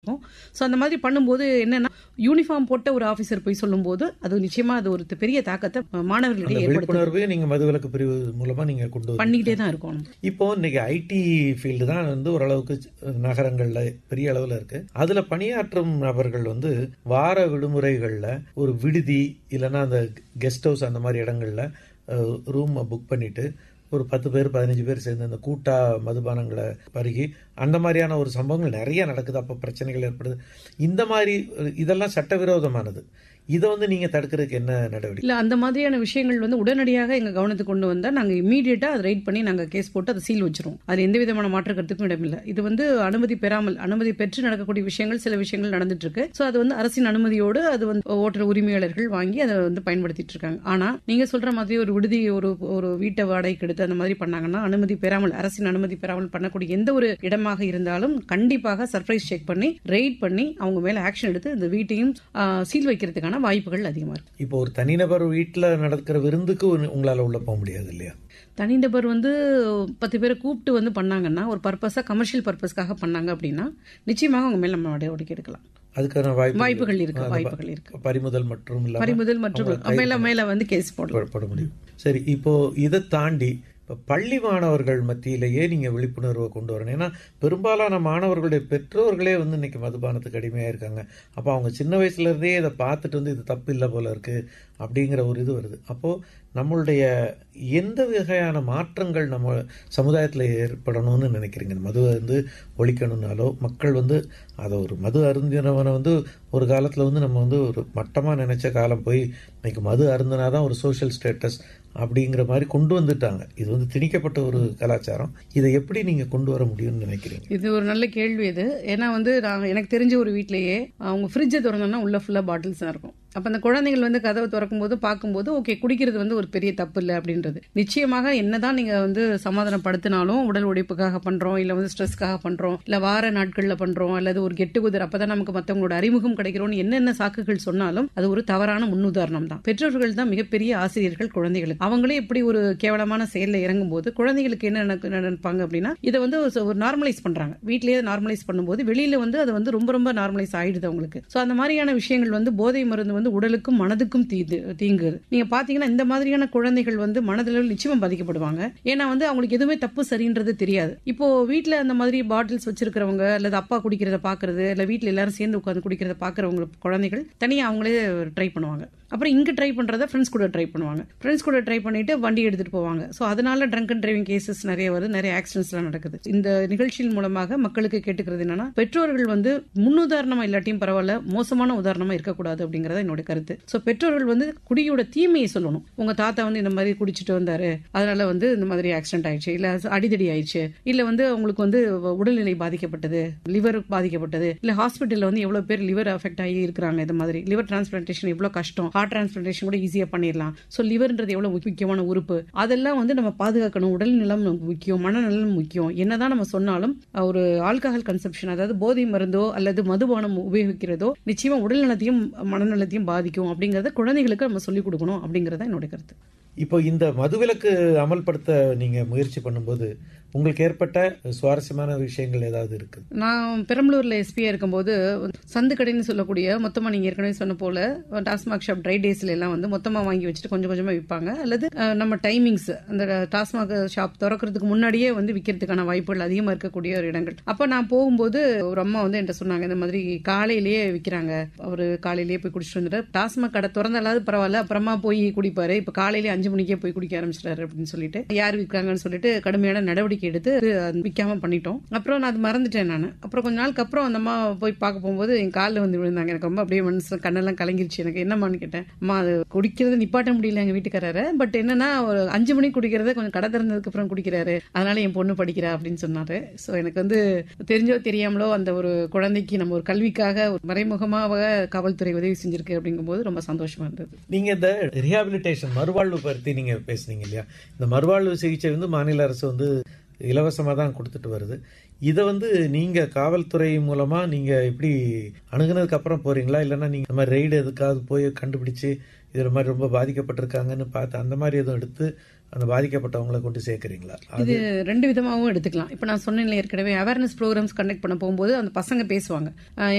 இருக்கும் ஸோ அந்த மாதிரி பண்ணும்போது என்னன்னா யூனிஃபார்ம் போட்ட ஒரு ஆஃபீஸர் போய் சொல்லும்போது அது நிச்சயமா அது ஒரு பெரிய தாக்கத்தை மாணவர்களிடையே ஏற்படுத்தும் விழிப்புணர்வு நீங்க மதுவிலக்கு பிரிவு மூலமா நீங்க கொண்டு வந்து பண்ணிக்கிட்டே தான் இருக்கணும் இப்போ இன்னைக்கு ஐடி ஃபீல்டு தான் வந்து ஓரளவுக்கு நகரங்கள்ல பெரிய அளவுல இருக்கு அதுல பணியாற்றும் நபர்கள் வந்து வார விடுமுறைகள்ல ஒரு விடுதி இல்லைன்னா அந்த கெஸ்ட் ஹவுஸ் அந்த மாதிரி இடங்கள்ல ரூம் புக் பண்ணிட்டு ஒரு பத்து பேர் பதினஞ்சு பேர் சேர்ந்து அந்த கூட்டா மதுபானங்களை பருகி அந்த மாதிரியான ஒரு சம்பவங்கள் நிறைய நடக்குது அப்போ பிரச்சனைகள் ஏற்படுது இந்த மாதிரி இதெல்லாம் சட்டவிரோதமானது இதை வந்து நீங்க தடுக்கிறதுக்கு என்ன நடவடிக்கை இல்ல அந்த மாதிரியான விஷயங்கள் வந்து உடனடியாக எங்க கவனத்துக்கு கொண்டு வந்தா நாங்க இமீடியட்டா அதை ரைட் பண்ணி நாங்க கேஸ் போட்டு அதை சீல் வச்சிருவோம் அது எந்த விதமான மாற்று கருத்துக்கும் இடமில்லை இது வந்து அனுமதி பெறாமல் அனுமதி பெற்று நடக்கக்கூடிய விஷயங்கள் சில விஷயங்கள் நடந்துட்டு இருக்கு சோ அது வந்து அரசின் அனுமதியோடு அது வந்து ஓட்டர் உரிமையாளர்கள் வாங்கி அதை வந்து பயன்படுத்திட்டு இருக்காங்க ஆனா நீங்க சொல்ற மாதிரி ஒரு விடுதி ஒரு ஒரு வீட்டை வாடகைக்கு எடுத்து அந்த மாதிரி பண்ணாங்கன்னா அனுமதி பெறாமல் அரசின் அனுமதி பெறாமல் பண்ணக்கூடிய எந்த ஒரு இடமாக இருந்தாலும் கண்டிப்பாக சர்ப்ரைஸ் செக் பண்ணி ரெய்ட் பண்ணி அவங்க மேல ஆக்ஷன் எடுத்து இந்த வீட்டையும் சீல் வைக்கிறதுக்கான வாய்ப்புகள் அதிகமா இருக்கு இப்போ ஒரு தனிநபர் வீட்டுல நடக்கிற விருந்துக்கு உங்களால உள்ள போக முடியாது இல்லையா தனிநபர் வந்து பத்து பேரை கூப்பிட்டு வந்து பண்ணாங்கன்னா ஒரு பர்பஸா கமர்ஷியல் பர்பஸ்க்காக பண்ணாங்க அப்படின்னா நிச்சயமாக அவங்க மேல நம்ம நடவடிக்கை எடுக்கலாம் அதுக்கான வாய்ப்பு வாய்ப்புகள் இருக்கு வாய்ப்புகள் இருக்கு பறிமுதல் மற்றும் இல்லாம பறிமுதல் மற்றும் மேல மேல வந்து கேஸ் போடலாம் போட முடியும் சரி இப்போ இதை தாண்டி இப்போ பள்ளி மாணவர்கள் மத்தியிலேயே நீங்கள் விழிப்புணர்வை கொண்டு வரணும் ஏன்னா பெரும்பாலான மாணவர்களுடைய பெற்றோர்களே வந்து இன்னைக்கு மதுபானத்துக்கு அடிமையாக இருக்காங்க அப்போ அவங்க சின்ன வயசுலேருந்தே இதை பார்த்துட்டு வந்து இது தப்பு இல்லை போல இருக்கு அப்படிங்கிற ஒரு இது வருது அப்போது நம்மளுடைய எந்த வகையான மாற்றங்கள் நம்ம சமுதாயத்தில் ஏற்படணும்னு நினைக்கிறீங்க மதுவை வந்து ஒழிக்கணும்னாலோ மக்கள் வந்து அதை ஒரு மது அருந்தினவனை வந்து ஒரு காலத்தில் வந்து நம்ம வந்து ஒரு மட்டமாக நினைச்ச காலம் போய் இன்னைக்கு மது அருந்தினாதான் ஒரு சோஷியல் ஸ்டேட்டஸ் அப்படிங்கிற மாதிரி கொண்டு வந்துட்டாங்க இது வந்து திணிக்கப்பட்ட ஒரு கலாச்சாரம் இதை எப்படி நீங்க கொண்டு வர முடியும்னு நினைக்கிறீங்க இது ஒரு நல்ல கேள்வி இது ஏன்னா வந்து நான் எனக்கு தெரிஞ்ச ஒரு வீட்லயே அவங்க ஃப்ரிட்ஜை திறந்தோம்னா உள்ள ஃபுல்லா பாட்டில்ஸ் தான் இருக்கும் அப்ப அந்த குழந்தைகள் வந்து கதவை திறக்கும் போது பார்க்கும்போது ஓகே குடிக்கிறது வந்து ஒரு பெரிய தப்பு இல்லை அப்படின்றது நிச்சயமாக என்னதான் நீங்க வந்து சமாதானப்படுத்தினாலும் உடல் உழைப்புக்காக பண்றோம் இல்ல வந்து ஸ்ட்ரெஸ்க்காக பண்றோம் இல்ல வார நாட்கள்ல பண்றோம் அல்லது ஒரு கெட்டு குதிர் அப்பதான் நமக்கு மத்தவங்களோட அறிமுகம் கிடைக்கிறோம்னு என்னென்ன சாக்குகள் சொன்னாலும் அது ஒரு தவறான முன்னுதாரணம் தான் பெற்றோர்கள் தான் மிகப்பெரிய ஆசிரியர்கள் குழந்தைகளுக்கு அவங்களே இப்படி ஒரு கேவலமான செயல்ல இறங்கும் போது குழந்தைகளுக்கு என்ன நினைப்பாங்க அப்படின்னா இதை வந்து ஒரு நார்மலைஸ் பண்றாங்க வீட்லயே நார்மலைஸ் பண்ணும்போது வெளியில வந்து அது வந்து ரொம்ப ரொம்ப நார்மலைஸ் ஆயிடுது அவங்களுக்கு சோ அந்த மாதிரியான விஷயங்கள் வந்து போதை மருந்து வந்து உடலுக்கும் மனதுக்கும் தீது தீங்கு நீங்க பாத்தீங்கன்னா இந்த மாதிரியான குழந்தைகள் வந்து மனதளவில் நிச்சயமா பாதிக்கப்படுவாங்க ஏன்னா வந்து அவங்களுக்கு எதுவுமே தப்பு சரின்றது தெரியாது இப்போ வீட்டுல அந்த மாதிரி பாட்டில்ஸ் வச்சிருக்கிறவங்க அல்லது அப்பா குடிக்கிறத பாக்குறது இல்ல வீட்டுல எல்லாரும் சேர்ந்து உட்காந்து குடிக்கிறத பாக்குறவங்க குழந்தைகள் தனியா அவங்களே ட்ரை பண்ணுவாங்க அப்புறம் இங்க ட்ரை பண்றத ஃப்ரெண்ட்ஸ் கூட ட்ரை பண்ணுவாங்க ஃப்ரெண்ட்ஸ் கூட ட்ரை பண்ணிட்டு வண்டி எடுத்துட்டு போவாங்க ஸோ அதனால ட்ரங்க் அண்ட் டிரைவிங் கேசஸ் நிறைய வருது நிறைய ஆக்சிடென்ட்ஸ் எல்லாம் நடக்குது இந்த நிகழ்ச்சியின் மூலமாக மக்களுக்கு கேட்டுக்கிறது என்னன்னா பெற்றோர்கள் வந்து முன்னுதாரணமா இல்லாட்டியும் பரவாயில்ல மோசமான உதாரணமா இருக்கக்கூடாது அப்படிங்கறத என்னோட கருத்து ஸோ பெற்றோர்கள் வந்து குடியோட தீமையை சொல்லணும் உங்க தாத்தா வந்து இந்த மாதிரி குடிச்சிட்டு வந்தாரு அதனால வந்து இந்த மாதிரி ஆக்சிடென்ட் ஆயிடுச்சு இல்ல அடிதடி ஆயிடுச்சு இல்ல வந்து அவங்களுக்கு வந்து உடல்நிலை பாதிக்கப்பட்டது லிவர் பாதிக்கப்பட்டது இல்ல ஹாஸ்பிட்டல்ல வந்து எவ்வளவு பேர் லிவர் அஃபெக்ட் ஆகி இருக்கிறாங்க இந்த மாதிரி லிவர் டிரான்ஸ்பிளான்டேஷன் எவ்வளவு கஷ்டம் ஹார்ட் டிரான்ஸ்பிளான்டேஷன் கூட ஈஸியா பண்ணிடலாம் ஸோ லிவர்ன்றது எவ்வளவு முக்கியமான உறுப்பு அதெல்லாம் வந்து நம்ம பாதுகாக்கணும் உடல் நலம் முக்கியம் மனநலம் முக்கியம் என்னதான் நம்ம சொன்னாலும் ஒரு ஆல்கஹால் கன்சப்ஷன் அதாவது போதை மருந்தோ அல்லது மதுபானம் உபயோகிக்கிறதோ நிச்சயமா உடல் நலத்தையும் மனநலத்தையும் பாதிக்கும் அப்படிங்கறத குழந்தைகளுக்கு நம்ம சொல்லிக் கொடுக்கணும் அப்படிங்கறத என்னோட கருத்து இப்போ இந்த மதுவிலக்கு அமல்படுத்த நீங்க முயற்சி பண்ணும்போது உங்களுக்கு ஏற்பட்ட சுவாரஸ்யமான விஷயங்கள் ஏதாவது இருக்கு நான் பெரம்பலூர்ல எஸ்பியா இருக்கும்போது சந்து கடைன்னு சொல்லக்கூடிய மொத்தமா நீங்க ஏற்கனவே சொன்ன போல டாஸ்மாக் ஷாப் ட்ரை டேஸ்ல எல்லாம் வந்து மொத்தமா வாங்கி வச்சுட்டு கொஞ்சம் கொஞ்சமா விற்பாங்க அல்லது நம்ம டைமிங்ஸ் அந்த டாஸ்மாக் ஷாப் திறக்கிறதுக்கு முன்னாடியே வந்து விற்கிறதுக்கான வாய்ப்புகள் அதிகமா இருக்கக்கூடிய ஒரு இடங்கள் அப்ப நான் போகும்போது ஒரு அம்மா வந்து என்கிட்ட சொன்னாங்க இந்த மாதிரி காலையிலேயே விற்கிறாங்க அவரு காலையிலேயே போய் குடிச்சிட்டு வந்துட்டு டாஸ்மாக் கடை திறந்தாலாவது பரவாயில்ல அப்புறமா போய் குடிப்பாரு இப்ப காலையிலேயே அஞ்சு மணிக்கே போய் குடிக்க ஆரம்பிச்சிட்டாரு அப்படின்னு சொல்லிட்டு யார் விற்கிறாங்கன்னு சொல்லிட்டு கடுமையான நடவடிக்கை எடுத்து விற்காம பண்ணிட்டோம் அப்புறம் நான் அது மறந்துட்டேன் நான் அப்புறம் கொஞ்ச நாளுக்கு அப்புறம் அந்த அம்மா போய் பார்க்க போகும்போது என் காலில் வந்து விழுந்தாங்க எனக்கு ரொம்ப அப்படியே மனசு கண்ணெல்லாம் கலங்கிருச்சு எனக்கு என்னமான்னு கேட்டேன் அம்மா அது குடிக்கிறது நிப்பாட்ட முடியல எங்க வீட்டுக்காரரு பட் என்னன்னா ஒரு அஞ்சு மணிக்கு குடிக்கிறத கொஞ்சம் கடை திறந்ததுக்கு அப்புறம் குடிக்கிறாரு அதனால என் பொண்ணு படிக்கிறா அப்படின்னு சொன்னாரு ஸோ எனக்கு வந்து தெரிஞ்சோ தெரியாமலோ அந்த ஒரு குழந்தைக்கு நம்ம ஒரு கல்விக்காக ஒரு மறைமுகமாக காவல்துறை உதவி செஞ்சிருக்கு அப்படிங்கும்போது ரொம்ப சந்தோஷமா இருந்தது நீங்க இந்த ரிஹாபிலிட்டேஷன் மறுவாழ்வு பற்றி நீங்க பேசுனீங்க இல்லையா இந்த மறுவாழ்வு சிகிச்சை வந்து மாநில அரசு வந்து இலவசமாக தான் கொடுத்துட்டு வருது இதை வந்து நீங்க காவல்துறை மூலமா நீங்க எப்படி அணுகுனதுக்கு அப்புறம் போறீங்களா இல்லைன்னா நீங்க இந்த மாதிரி ரெய்டு எதுக்காவது போய் கண்டுபிடிச்சு இதுல மாதிரி ரொம்ப பாதிக்கப்பட்டிருக்காங்கன்னு பார்த்து அந்த மாதிரி எதுவும் எடுத்து அந்த பாதிக்கப்பட்டவங்களை கொண்டு சேர்க்கறீங்களா இது ரெண்டு விதமாகவும் எடுத்துக்கலாம் இப்போ நான் சொன்னேன் ஏற்கனவே அவேர்னஸ் ப்ரோக்ராம்ஸ் கண்டக்ட் பண்ண போகும்போது அந்த பசங்க பேசுவாங்க